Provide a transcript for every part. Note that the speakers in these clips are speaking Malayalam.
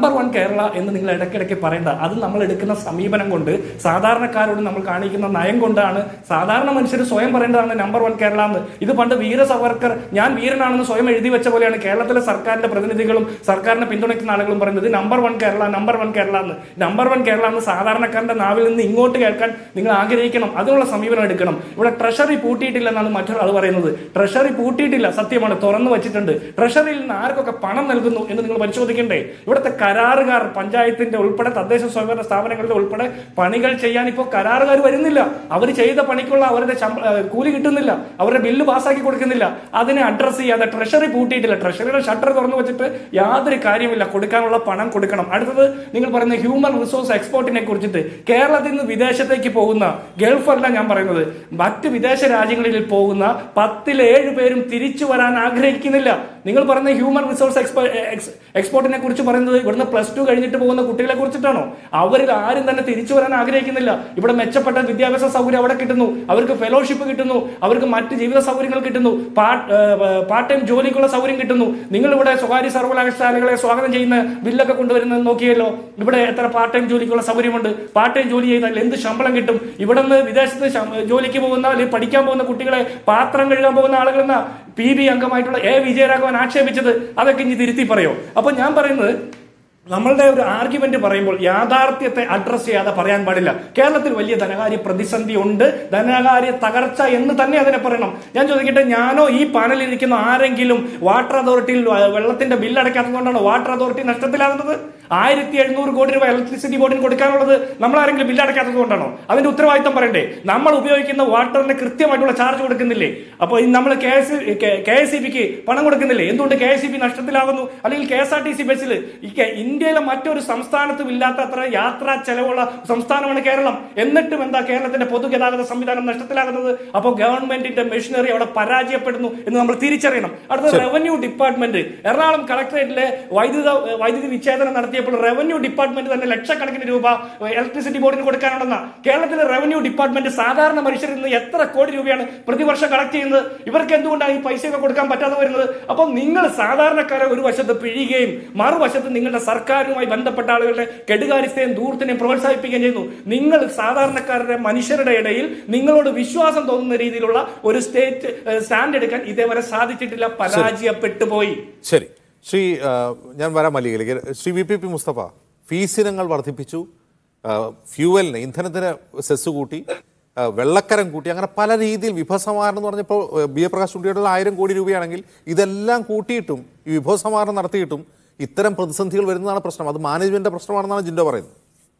നമ്പർ വൺ കേരള എന്ന് നിങ്ങൾ ഇടയ്ക്കിടയ്ക്ക് പറയേണ്ട അത് നമ്മൾ എടുക്കുന്ന സമീപനം കൊണ്ട് സാധാരണക്കാരോട് നമ്മൾ കാണിക്കുന്ന നയം കൊണ്ടാണ് സാധാരണ മനുഷ്യർ സ്വയം പറയേണ്ടതാണ് നമ്പർ വൺ കേരള എന്ന് ഇത് പണ്ട് വീര സവർക്കർ ഞാൻ വീരനാണെന്ന് സ്വയം എഴുതി വെച്ച പോലെയാണ് കേരളത്തിലെ സർക്കാരിന്റെ പ്രതിനിധികളും സർക്കാരിനെ പിന്തുണയ്ക്കുന്ന ആളുകളും പറയുന്നത് number one Kerala number one Kerala എന്ന് നമ്പർ വൺ കേരള എന്ന് സാധാരണക്കാരന്റെ നാവിൽ നിന്ന് ഇങ്ങോട്ട് കേൾക്കാൻ നിങ്ങൾ ആഗ്രഹിക്കണം അതിനുള്ള സമീപനം എടുക്കണം ഇവിടെ ട്രഷറി പൂട്ടിയിട്ടില്ലെന്നാണ് മറ്റൊരാൾ പറയുന്നത് ട്രഷറി പൂട്ടിയിട്ടില്ല സത്യമാണ് തുറന്നു വെച്ചിട്ടുണ്ട് ട്രഷറിയിൽ നിന്ന് ആർക്കൊക്കെ പണം നൽകുന്നു എന്ന് നിങ്ങൾ പരിശോധിക്കണ്ടേ ഇവിടുത്തെ കരാറുകാർ പഞ്ചായത്തിന്റെ ഉൾപ്പെടെ തദ്ദേശ സ്വയംഭരണ സ്ഥാപനങ്ങളുടെ ഉൾപ്പെടെ പണികൾ ചെയ്യാൻ ഇപ്പോൾ കരാറുകാർ വരുന്നില്ല അവർ ചെയ്ത പണിക്കുള്ള അവരുടെ ശമ്പ- ഏഹ് കൂലി കിട്ടുന്നില്ല അവരുടെ ബില്ല് പാസ്സാക്കി കൊടുക്കുന്നില്ല അതിനെ അഡ്രസ് ചെയ്യാതെ ട്രഷറി പൂട്ടിയിട്ടില്ല ട്രഷറിയുടെ ഷട്ടർ തുറന്നു വെച്ചിട്ട് യാതൊരു കാര്യമില്ല കൊടുക്കാനുള്ള പണം കൊടുക്കണം അടുത്തത് നിങ്ങൾ പറയുന്ന ഹ്യൂമൻ റിസോഴ്സ് എക്സ്പോർട്ടിനെ കുറിച്ചിട്ട് കേരളത്തിൽ നിന്ന് വിദേശത്തേക്ക് പോകുന്ന ഗൾഫ് അല്ല ഞാൻ പറയുന്നത് മറ്റ് വിദേശ രാജ്യങ്ങളിൽ പോകുന്ന പത്തിൽ ഏഴ് പേരും തിരിച്ചു വരാൻ ആഗ്രഹിക്കുന്നില്ല നിങ്ങൾ പറയുന്ന ഹ്യൂമൻ റിസോഴ്സ് എക്സ്പോർട്ടിനെ കുറിച്ച് പറയുന്നത് ഇവിടുന്ന് പ്ലസ് ടു കഴിഞ്ഞിട്ട് പോകുന്ന കുട്ടികളെ കുറിച്ചിട്ടാണോ അവരിൽ ആരും തന്നെ തിരിച്ചു വരാൻ ആഗ്രഹിക്കുന്നില്ല ഇവിടെ മെച്ചപ്പെട്ട വിദ്യാഭ്യാസ സൗകര്യം അവിടെ കിട്ടുന്നു അവർക്ക് ഫെലോഷിപ്പ് കിട്ടുന്നു അവർക്ക് മറ്റ് ജീവിത സൗകര്യങ്ങൾ കിട്ടുന്നു പാർട്ട് ടൈം ജോലിക്കുള്ള സൗകര്യം കിട്ടുന്നു നിങ്ങൾ ഇവിടെ സ്വകാര്യ സർവകലാശാലകളെ സ്വാഗതം ചെയ്യുന്ന ബില്ലൊക്കെ കൊണ്ടുവരുന്നത് നോക്കിയല്ലോ ഇവിടെ എത്ര പാർട്ട് ടൈം ജോലിക്കുള്ള സൗകര്യമുണ്ട് പാർട്ട് ടൈം ജോലി ചെയ്താൽ എന്ത് ശമ്പളം കിട്ടും ഇവിടെ നിന്ന് വിദേശത്ത് ശം- ജോലിക്ക് പോകുന്ന അല്ലെങ്കിൽ പഠിക്കാൻ പോകുന്ന കുട്ടികളെ പാത്രം കഴുകാൻ പോകുന്ന ആളുകൾ എന്ന പി ബി അംഗമായിട്ടുള്ള എ വിജയരാഘവൻ ആക്ഷേപിച്ചത് അതൊക്കെ ഇനി തിരുത്തി പറയോ അപ്പൊ ഞാൻ പറയുന്നത് നമ്മളുടെ ഒരു ആർഗ്യുമെന്റ് പറയുമ്പോൾ യാഥാർത്ഥ്യത്തെ അഡ്രസ് ചെയ്യാതെ പറയാൻ പാടില്ല കേരളത്തിൽ വലിയ ധനകാര്യ പ്രതിസന്ധി ഉണ്ട് ധനകാര്യ തകർച്ച എന്ന് തന്നെ അതിനെ പറയണം ഞാൻ ചോദിക്കട്ടെ ഞാനോ ഈ പാനലിൽ ഇരിക്കുന്ന ആരെങ്കിലും വാട്ടർ അതോറിറ്റിയിൽ വ- വെള്ളത്തിന്റെ ബില്ല് അടയ്ക്കാത്തതുകൊണ്ടാണോ വാട്ടർ അതോറിറ്റി നഷ്ടത്തിലാകുന്നത് ആയിരത്തി എഴുന്നൂറ് കോടി രൂപ ഇലക്ട്രിസിറ്റി ബോർഡിന് കൊടുക്കാനുള്ളത് നമ്മൾ ആരെങ്കിലും ബില്ല് അടയ്ക്കാത്തത് കൊണ്ടാണോ അതിന്റെ ഉത്തരവാദിത്തം പറയണ്ടേ നമ്മൾ ഉപയോഗിക്കുന്ന വാട്ടറിന് കൃത്യമായിട്ടുള്ള ചാർജ് കൊടുക്കുന്നില്ലേ അപ്പോൾ നമ്മൾ K S K S E ബിക്ക് പണം കൊടുക്കുന്നില്ലേ എന്തുകൊണ്ട് കെ എസ് ഇ ബി നഷ്ടത്തിലാകുന്നു അല്ലെങ്കിൽ K S R T C ബസ്സിൽ ഈ കെ- ഇന്ത്യയിലെ മറ്റൊരു സംസ്ഥാനത്തും ഇല്ലാത്ത അത്ര യാത്രാ ചെലവുള്ള സംസ്ഥാനമാണ് കേരളം എന്നിട്ടും എന്താ കേരളത്തിന്റെ പൊതുഗതാഗത സംവിധാനം നഷ്ടത്തിലാകുന്നത് അപ്പോൾ ഗവൺമെന്റിന്റെ മെഷീനറി അവിടെ പരാജയപ്പെടുന്നു എന്ന് നമ്മൾ തിരിച്ചറിയണം അടുത്തത് റവന്യൂ ഡിപ്പാർട്ട്മെന്റ് എറണാകുളം കളക്ടറേറ്റിലെ വൈദ്യുത വൈദ്യുതി വിച്ഛേദനം നടത്തിയപ്പോൾ റവന്യൂ ഡിപ്പാർട്ട്മെന്റ് തന്നെ ലക്ഷക്കണക്കിന് രൂപ ഇലക്ട്രിസിറ്റി ബോർഡിന് കൊടുക്കാനുണ്ടെന്ന കേരളത്തിലെ റവന്യൂ ഡിപ്പാർട്ട്മെന്റ് സാധാരണ മനുഷ്യരിൽ നിന്ന് എത്ര കോടി രൂപയാണ് പ്രതിവർഷം കളക്ട് ചെയ്യുന്നത് ഇവർക്ക് എന്തുകൊണ്ടാണ് ഈ പൈസയൊക്കെ കൊടുക്കാൻ പറ്റാതെ വരുന്നത് അപ്പോൾ നിങ്ങൾ സാധാരണക്കാരെ ഒരു വശത്ത് പിഴിയുകയും മറുവശത്ത് നിങ്ങളുടെ സർക്കാരുമായി ബന്ധപ്പെട്ട ആളുകളുടെ കെടുകാര്യസ്ഥയും ദൂരത്തിനെയും പ്രോത്സാഹിപ്പിക്കുകയും ചെയ്യുന്നു നിങ്ങൾ സാധാരണക്കാരുടെ മനുഷ്യരുടെ ഇടയിൽ നിങ്ങളോട് വിശ്വാസം തോന്നുന്ന രീതിയിലുള്ള ഒരു സ്റ്റേറ്റ് ഏഹ്, സ്റ്റാൻഡ് എടുക്കാൻ ഇതേവരെ സാധിച്ചിട്ടില്ല പരാജയപ്പെട്ടു പോയി ശരി ശ്രീ ആ, ഞാൻ വരാം മല്ലികയിലേക്ക് Shri V P P Mustafa fees ഇനങ്ങൾ വർദ്ധിപ്പിച്ചു ആ, ഫ്യൂവലിന് ഇന്ധനത്തിന് സെസ് കൂട്ടി ആ, വെള്ളക്കരം കൂട്ടി അങ്ങനെ പല രീതിയിൽ വിഭവസമാഹരണം എന്ന് പറഞ്ഞപ്പോൾ ഏ, ബി എ പ്രകാശ് കുട്ടിയുടെ ആയിരം കോടി രൂപയാണെങ്കിൽ ഇതെല്ലാം കൂട്ടിയിട്ടും ഈ വിഭവസമാഹരണം നടത്തിയിട്ടും ഇത്തരം പ്രതിസന്ധികൾ വരുന്നതാണ് പ്രശ്നം അത് മാനേജ്മെന്റിന്റെ പ്രശ്നമാണെന്നാണ് ജിൻഡോ പറയുന്നത്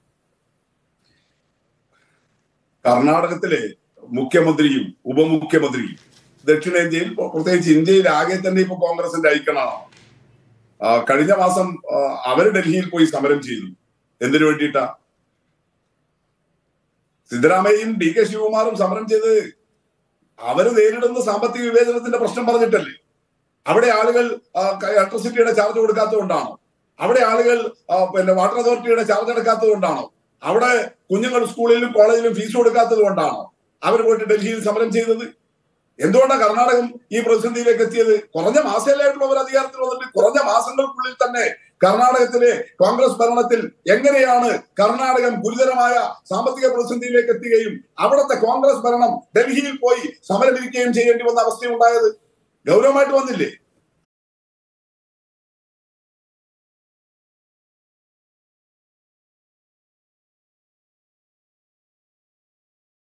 കർണാടകത്തിലെ മുഖ്യമന്ത്രിയും ഉപമുഖ്യമന്ത്രിയും ദക്ഷിണേന്ത്യയിൽ പ്രത്യേകിച്ച് ഇന്ത്യയിൽ ആകെ തന്നെ ഇപ്പൊ കോൺഗ്രസിന്റെ ഐക്കണാണ് ആ, കഴിഞ്ഞ മാസം ആ, അവര് ഡൽഹിയിൽ പോയി സമരം ചെയ്തു എന്തിനു വേണ്ടിയിട്ടാ സിദ്ധരാമയ്യയും ഡി കെ ശിവകുമാറും സമരം ചെയ്ത് അവര് നേരിടുന്ന സാമ്പത്തിക വിവേചനത്തിന്റെ പ്രശ്നം പറഞ്ഞിട്ടല്ലേ അവിടെ ആളുകൾ ആ, ക- ഇലക്ട്രിസിറ്റിയുടെ ചാർജ് കൊടുക്കാത്തത് കൊണ്ടാണോ അവിടെ ആളുകൾ ആ, പിന്നെ വാട്ടർ അതോറിറ്റിയുടെ ചാർജ് എടുക്കാത്തത് കൊണ്ടാണോ അവിടെ കുഞ്ഞുങ്ങൾ സ്കൂളിലും കോളേജിലും ഫീസ് കൊടുക്കാത്തത് കൊണ്ടാണോ അവർ പോയിട്ട് ഡൽഹിയിൽ സമരം ചെയ്തത് എന്തുകൊണ്ടാണ് കർണാടകം ഈ പ്രതിസന്ധിയിലേക്ക് എത്തിയത് കുറഞ്ഞ മാസമല്ലായിട്ടുള്ള അവർ അധികാരത്തിൽ വന്നിട്ട് കുറഞ്ഞ മാസങ്ങൾക്കുള്ളിൽ തന്നെ കർണാടകത്തിലെ കോൺഗ്രസ് ഭരണത്തിൽ എങ്ങനെയാണ് കർണാടകം ഗുരുതരമായ സാമ്പത്തിക പ്രതിസന്ധിയിലേക്ക് എത്തുകയും അവിടുത്തെ കോൺഗ്രസ് ഭരണം ഡൽഹിയിൽ പോയി സമരമിരിക്കുകയും ചെയ്യേണ്ടി വന്ന അവസ്ഥയുണ്ടായത് ഗൗരവമായിട്ട് വന്നില്ലേ